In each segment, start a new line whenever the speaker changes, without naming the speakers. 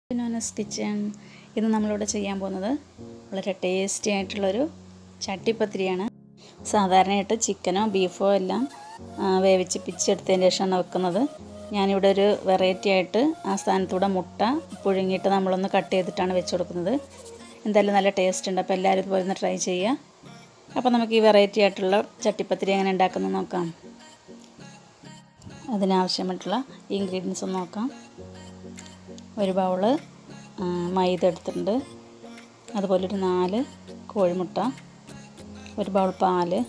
നോനസ് kitchen ഇന്ന് നമ്മളിവിടെ ചെയ്യാൻ പോകുന്നത് വളരെ ടേസ്റ്റി ആയിട്ടുള്ളൊരു ചട്ടിപ്പത്തിരിയാണ് സാധാരണയായിട്ട് ചിക്കനോ ബീഫോ എല്ലാം ആ, വേവിച്ച് പിച്ചെടുത്തതിന് ശേഷമാണ് വെക്കുന്നത് ഞാനിവിടെ ഒരു വെറൈറ്റി ആയിട്ട് ആ സ്ഥാനത്തൂടെ മുട്ട പുഴുങ്ങിയിട്ട് നമ്മളൊന്ന് കട്ട് ചെയ്തിട്ടാണ് വെച്ച് കൊടുക്കുന്നത് എന്തായാലും നല്ല ടേസ്റ്റ് ഉണ്ട് അപ്പോൾ എല്ലാവരും ഇതുപോലെ ഒന്ന് ട്രൈ ചെയ്യുക അപ്പോൾ നമുക്ക് ഈ വെറൈറ്റി ആയിട്ടുള്ള ചട്ടിപ്പത്തിരി എങ്ങനെ ഉണ്ടാക്കുന്നത് നോക്കാം അതിനാവശ്യമായിട്ടുള്ള ഇൻഗ്രീഡിയൻസ് ഒന്ന് നോക്കാം ഒരു ബൗള് ആ, മൈദ എടുത്തിട്ടുണ്ട് അതുപോലെ ഒരു നാല് കോഴിമുട്ട ഒരു ബൗൾ പാല്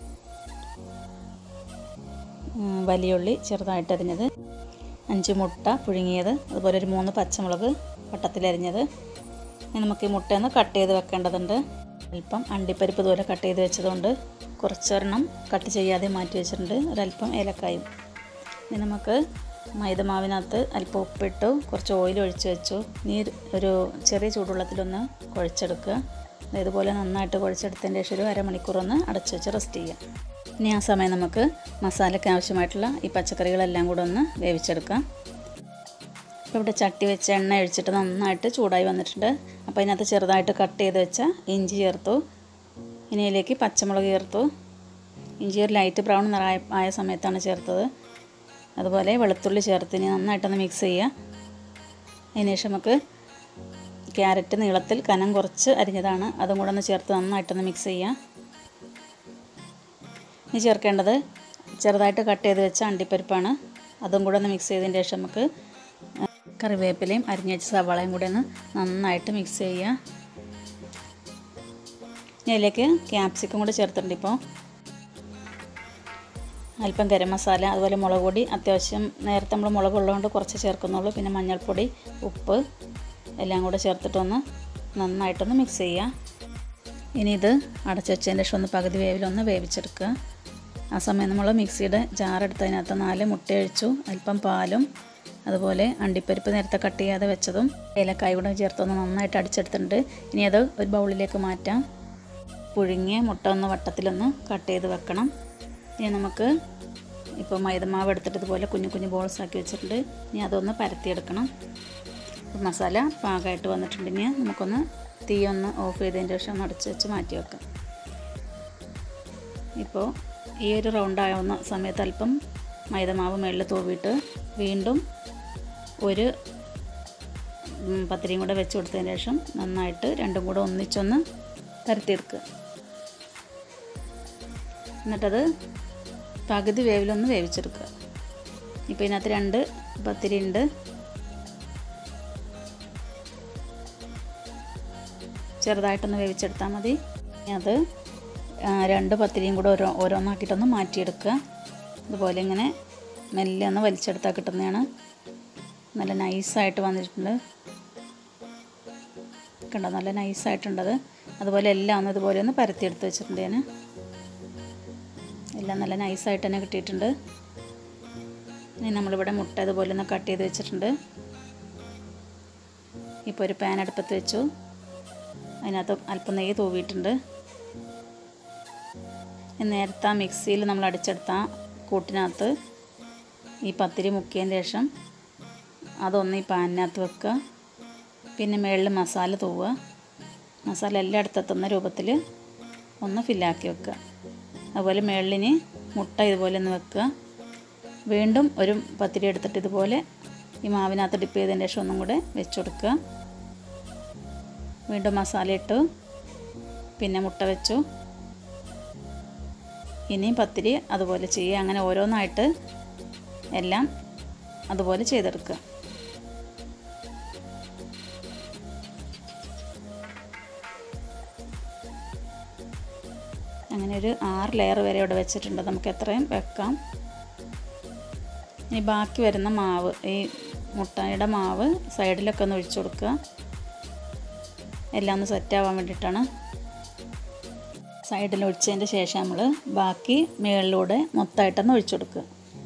ഉം, വലിയ ഉള്ളി ചെറുതായിട്ട് അരിഞ്ഞത് അഞ്ച് മുട്ട പുഴുങ്ങിയത് അതുപോലെ ഒരു മൂന്ന് പച്ചമുളക് വട്ടത്തിലരിഞ്ഞത് ഇനി നമുക്ക് ഈ മുട്ടയൊന്ന് കട്ട് ചെയ്ത് വെക്കേണ്ടതുണ്ട് അല്പം അണ്ടിപ്പരിപ്പ് ഇതുപോലെ കട്ട് ചെയ്ത് വെച്ചതുകൊണ്ട് കുറച്ചൊരെണ്ണം കട്ട് ചെയ്യാതെ മാറ്റി വെച്ചിട്ടുണ്ട് ഒരല്പം ഏലക്കായും ഇനി നമുക്ക് മൈദമാവിനകത്ത് അല്പം ഉപ്പിട്ടു കുറച്ച് ഓയിൽ ഒഴിച്ച് വെച്ചു നീർ ഒരു ചെറിയ ചൂടുവെള്ളത്തിലൊന്ന് കുഴച്ചെടുക്കുക ദേ ഇതുപോലെ നന്നായിട്ട് കുഴച്ചെടുത്തതിന് ശേഷം ഒരു അരമണിക്കൂർ ഒന്ന് അടച്ചു വെച്ച് റെസ്റ്റ് ചെയ്യാം ഇനി ആ സമയം നമുക്ക് മസാലയ്ക്ക് ആവശ്യമായിട്ടുള്ള ഈ പച്ചക്കറികളെല്ലാം കൂടെ ഒന്ന് വേവിച്ചെടുക്കാം ഇപ്പോൾ ഇവിടെ ചട്ടി വെച്ച് എണ്ണ ഒഴിച്ചിട്ട് നന്നായിട്ട് ചൂടായി വന്നിട്ടുണ്ട് അപ്പോൾ അതിനകത്ത് ചെറുതായിട്ട് കട്ട് ചെയ്ത് വെച്ച ഇഞ്ചി ചേർത്തു ഇനി ഇതിലേക്ക് പച്ചമുളക് ചേർത്തു ഇഞ്ചി ഒരു ലൈറ്റ് ബ്രൗൺ നിറായ ആയ സമയത്താണ് ചേർത്തത് അതുപോലെ വെളുത്തുള്ളി ചേർത്ത് ഇനി നന്നായിട്ടൊന്ന് മിക്സ് ചെയ്യുക അതിന് ശേഷം നമുക്ക് ക്യാരറ്റ് നീളത്തിൽ കനം കുറച്ച് അരിഞ്ഞതാണ് അതും കൂടെ ഒന്ന് ചേർത്ത് നന്നായിട്ടൊന്ന് മിക്സ് ചെയ്യുക ഇനി ചേർക്കേണ്ടത് ചെറുതായിട്ട് കട്ട് ചെയ്ത് വെച്ച അണ്ടിപ്പരിപ്പാണ് അതും കൂടെ ഒന്ന് മിക്സ് ചെയ്തതിന് ശേഷം നമുക്ക് കറിവേപ്പിലയും അരിഞ്ഞ് വെച്ച സവാളയും കൂടെ ഒന്ന് നന്നായിട്ട് മിക്സ് ചെയ്യുക ഇനി അതിലേക്ക് ക്യാപ്സിക്കം കൂടെ ചേർത്തിട്ടുണ്ട് ഇപ്പോൾ അല്പം ഗരം മസാല അതുപോലെ മുളക് പൊടി അത്യാവശ്യം നേരത്തെ നമ്മൾ മുളക് ഉള്ളതുകൊണ്ട് കുറച്ച് ചേർക്കുന്നുള്ളൂ പിന്നെ മഞ്ഞൾപ്പൊടി ഉപ്പ് എല്ലാം കൂടെ ചേർത്തിട്ടൊന്ന് നന്നായിട്ടൊന്ന് മിക്സ് ചെയ്യുക ഇനി ഇത് അടച്ചു വെച്ചതിന് ശേഷം ഒന്ന് പകുതി വേവിലൊന്ന് വേവിച്ചെടുക്കുക ആ സമയം നമ്മൾ മിക്സിയുടെ ജാറെടുത്തതിനകത്ത് നാല് മുട്ട ഒഴിച്ചു അല്പം പാലും അതുപോലെ അണ്ടിപ്പരിപ്പ് നേരത്തെ കട്ട് ചെയ്യാതെ വെച്ചതും ഏലക്കായ കൂടെ ചേർത്തൊന്ന് നന്നായിട്ട് അടിച്ചെടുത്തിട്ടുണ്ട് ഇനി അത് ഒരു ബൗളിലേക്ക് മാറ്റാം പുഴുങ്ങിയ മുട്ട ഒന്ന് വട്ടത്തിലൊന്ന് കട്ട് ചെയ്ത് വെക്കണം ഇനി നമുക്ക് ഇപ്പോൾ മൈദമാവ് എടുത്തിട്ട് ഇതുപോലെ കുഞ്ഞു കുഞ്ഞു ബോൾസ് ആക്കി വെച്ചിട്ടുണ്ട് ഇനി അതൊന്ന് പരത്തിയെടുക്കണം ഇപ്പോൾ മസാല പാകമായിട്ട് വന്നിട്ടുണ്ട് ഇനി നമുക്കൊന്ന് തീ ഒന്ന് ഓഫ് ചെയ്തതിന് ശേഷം ഒന്ന് അടച്ച് വെച്ച് മാറ്റി വെക്കാം ഇപ്പോൾ ഈ ഒരു റൗണ്ട് ആവുന്ന സമയത്ത് അല്പം മൈദമാവ് മുകളിൽ തൂവിയിട്ട് വീണ്ടും ഒരു ഉം, പത്തിരിയും കൂടെ വെച്ച് കൊടുത്തതിന് ശേഷം നന്നായിട്ട് രണ്ടും കൂടെ ഒന്നിച്ചൊന്ന് പരത്തിയെടുക്കുക എന്നിട്ടത് പകുതി വേവിലൊന്ന് വേവിച്ചെടുക്കുക ഇപ്പോൾ ഇതിനകത്ത് രണ്ട് പത്തിരി ഉണ്ട് ചെറുതായിട്ടൊന്ന് വേവിച്ചെടുത്താൽ മതി ഇനി അത് ആ, രണ്ട് പത്തിരിയും കൂടെ ഓരോ ഓരോന്നാക്കിയിട്ടൊന്ന് മാറ്റിയെടുക്കുക ഇതുപോലെ ഇങ്ങനെ മെല്ലെ ഒന്ന് വലിച്ചെടുത്താൽ കിട്ടുന്നതാണ് നല്ല നൈസായിട്ട് വന്നിട്ടുണ്ട് കണ്ടോ നല്ല നൈസായിട്ടുണ്ടത് അതുപോലെ എല്ലാം ഒന്ന് ഇതുപോലെ ഒന്ന് പരത്തിയെടുത്ത് വെച്ചിട്ടുണ്ട് ഞാൻ എല്ലാം നല്ല നൈസായിട്ട് തന്നെ കിട്ടിയിട്ടുണ്ട് ഇനി നമ്മളിവിടെ മുട്ട ഇതുപോലെ ഒന്ന് കട്ട് ചെയ്ത് വെച്ചിട്ടുണ്ട് ഇപ്പോൾ ഒരു പാൻ അടുപ്പത്ത് വെച്ചു അതിനകത്ത് അല്പം നെയ്യ് തൂവിയിട്ടുണ്ട് ഇനി നേരത്തെ ആ മിക്സിയിൽ നമ്മൾ അടിച്ചെടുത്ത ആ കൂട്ടിനകത്ത് ഈ പത്തിരി മുക്കിയതിന് ശേഷം അതൊന്ന് ഈ പാനിനകത്ത് വെക്കുക പിന്നെ മുകളിൽ മസാല തൂവുക മസാല എല്ലായിടത്തും എത്തുന്ന രൂപത്തിൽ ഒന്ന് ഫില്ലാക്കി വെക്കുക അതുപോലെ മുകളിലിന് മുട്ട ഇതുപോലെ ഒന്ന് വെക്കുക വീണ്ടും ഒരു പത്തിരി എടുത്തിട്ട് ഇതുപോലെ ഈ മാവിനകത്ത് ഡിപ്പ് ചെയ്തതിന് ശേഷം ഒന്നും കൂടെ വെച്ച് കൊടുക്കുക വീണ്ടും മസാല ഇട്ടു പിന്നെ മുട്ട വെച്ചു ഇനിയും പത്തിരി അതുപോലെ ചെയ്യുക അങ്ങനെ ഓരോന്നായിട്ട് എല്ലാം അതുപോലെ ചെയ്തെടുക്കുക അങ്ങനെ ഒരു ആറ് ലെയർ വരെ ഇവിടെ വെച്ചിട്ടുണ്ട് നമുക്ക് എത്രയും വെക്കാം ഇനി ബാക്കി വരുന്ന മാവ് ഈ മുട്ടയുടെ മാവ് സൈഡിലൊക്കെ ഒന്ന് ഒഴിച്ചു കൊടുക്കുക എല്ലാം ഒന്ന് സെറ്റാവാൻ വേണ്ടിയിട്ടാണ് സൈഡിൽ ഒഴിച്ചതിൻ്റെ ശേഷം നമ്മൾ ബാക്കി മുകളിലൂടെ മൊത്തമായിട്ടൊന്ന് ഒഴിച്ചു കൊടുക്കുക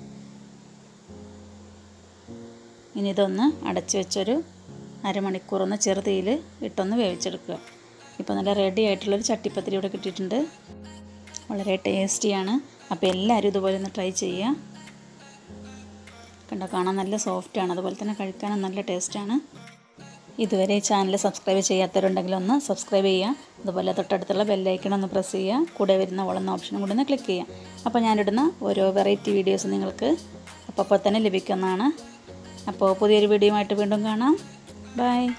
ഇനി ഇതൊന്ന് അടച്ചു വെച്ചൊരു അരമണിക്കൂർ ഒന്ന് ചെറുതീയിൽ ഇട്ടൊന്ന് വേവിച്ചെടുക്കുക ഇപ്പോൾ നല്ല റെഡി ആയിട്ടുള്ളൊരു ചട്ടിപ്പത്തിരി ഇവിടെ കിട്ടിയിട്ടുണ്ട് വളരെ ടേസ്റ്റിയാണ് അപ്പോൾ എല്ലാവരും ഇതുപോലെ ഒന്ന് ട്രൈ ചെയ്യുക കണ്ടോ കാണാൻ നല്ല സോഫ്റ്റാണ് അതുപോലെ തന്നെ കഴിക്കാനും നല്ല ടേസ്റ്റാണ് ഇതുവരെ ഈ ചാനൽ സബ്സ്ക്രൈബ് ചെയ്യാത്തവരുണ്ടെങ്കിൽ ഒന്ന് സബ്സ്ക്രൈബ് ചെയ്യുക അതുപോലെ തൊട്ടടുത്തുള്ള ബെല്ലൈക്കൺ ഒന്ന് പ്രസ് ചെയ്യുക കൂടെ വരുന്ന ഓളെന്ന ഓപ്ഷനും കൂടി ഒന്ന് ക്ലിക്ക് ചെയ്യുക അപ്പോൾ ഞാനിടുന്ന ഓരോ വെറൈറ്റി വീഡിയോസ് നിങ്ങൾക്ക് അപ്പോൾ അപ്പോൾ തന്നെ ലഭിക്കുന്നതാണ് അപ്പോൾ പുതിയൊരു വീഡിയോ ആയിട്ട് വീണ്ടും കാണാം ബൈ